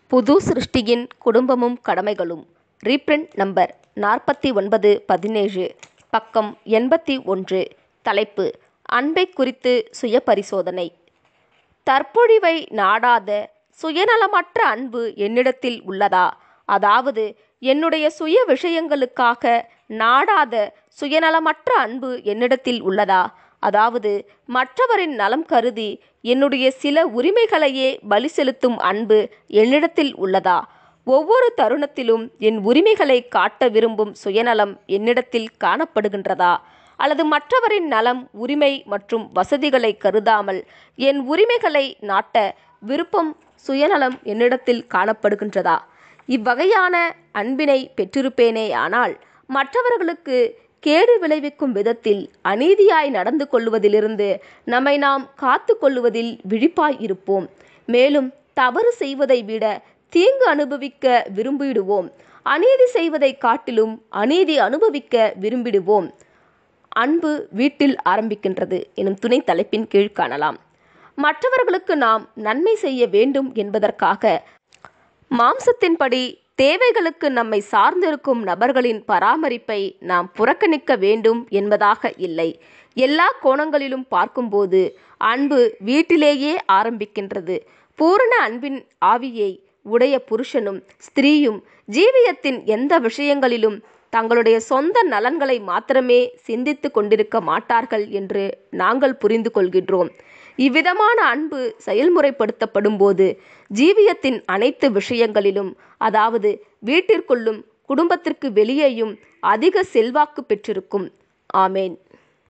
புது சிருஷ்டியின் குடும்பமும் கடமைகளும் reprint number நாற்பத்தி ஒன்பது பதினேழு பக்கம் எண்பத்தி ஒன்று தலைப்பு அன்பைக் குறித்து சுயபரிசோதனை தற்பொழிவை நாடாத சுயநலமற்ற அன்பு என்னிடத்தில் உள்ளதா அதாவது என்னுடைய சுய விஷயங்களுக்காக நாடாத சுயநலமற்ற அன்பு என்னிடத்தில் உள்ளதா அதாவது மற்றவரின் நலம் கருதி என்னுடைய சில உரிமைகளையே பலி செலுத்தும் அன்பு என்னிடத்தில் உள்ளதா ஒவ்வொரு தருணத்திலும் என் உரிமைகளை காட்ட விரும்பும் சுயநலம் என்னிடத்தில் காணப்படுகின்றதா அல்லது மற்றவரின் நலம் உரிமை மற்றும் வசதிகளை கருதாமல் என் உரிமைகளை நாட்ட விருப்பம் சுயநலம் என்னிடத்தில் காணப்படுகின்றதா இவ்வகையான அன்பினை பெற்றிருப்பேனேயானால் மற்றவர்களுக்கு கேடு விளைவிக்கும் விதத்தில் அநீதியாய் நடந்து கொள்வதிலிருந்து நம்மை நாம் காத்து கொள்வதில் விழிப்பாய் இருப்போம் மேலும் தவறு செய்வதை விட தீங்கு அனுபவிக்க விரும்பிடுவோம் அநீதி செய்வதை காட்டிலும் அநீதி அனுபவிக்க விரும்பிடுவோம் அன்பு வீட்டில் ஆரம்பிக்கின்றது எனும் துணை தலைப்பின் கீழ் காணலாம் மற்றவர்களுக்கு நாம் நன்மை செய்ய வேண்டும் என்பதற்காக மாம்சத்தின்படி தேவைகளுக்கு நம்மை சார்ந்திருக்கும் நபர்களின் பராமரிப்பை நாம் புறக்கணிக்க வேண்டும் என்பதாக இல்லை எல்லா கோணங்களிலும் பார்க்கும்போது அன்பு வீட்டிலேயே ஆரம்பிக்கின்றது பூரண அன்பின் ஆவியை உடைய புருஷனும் ஸ்திரீயும் ஜீவியத்தின் எந்த விஷயங்களிலும் தங்களுடைய சொந்த நலன்களை மாத்திரமே சிந்தித்து கொண்டிருக்க மாட்டார்கள் என்று நாங்கள் புரிந்து கொள்கின்றோம் இவ்விதமான அன்பு செயல்முறைப்படுத்தப்படும் போது ஜீவியத்தின் அனைத்து விஷயங்களிலும் அதாவது வீட்டிற்குள்ளும் குடும்பத்திற்கு வெளியேயும் அதிக செல்வாக்கு பெற்றிருக்கும் ஆமேன்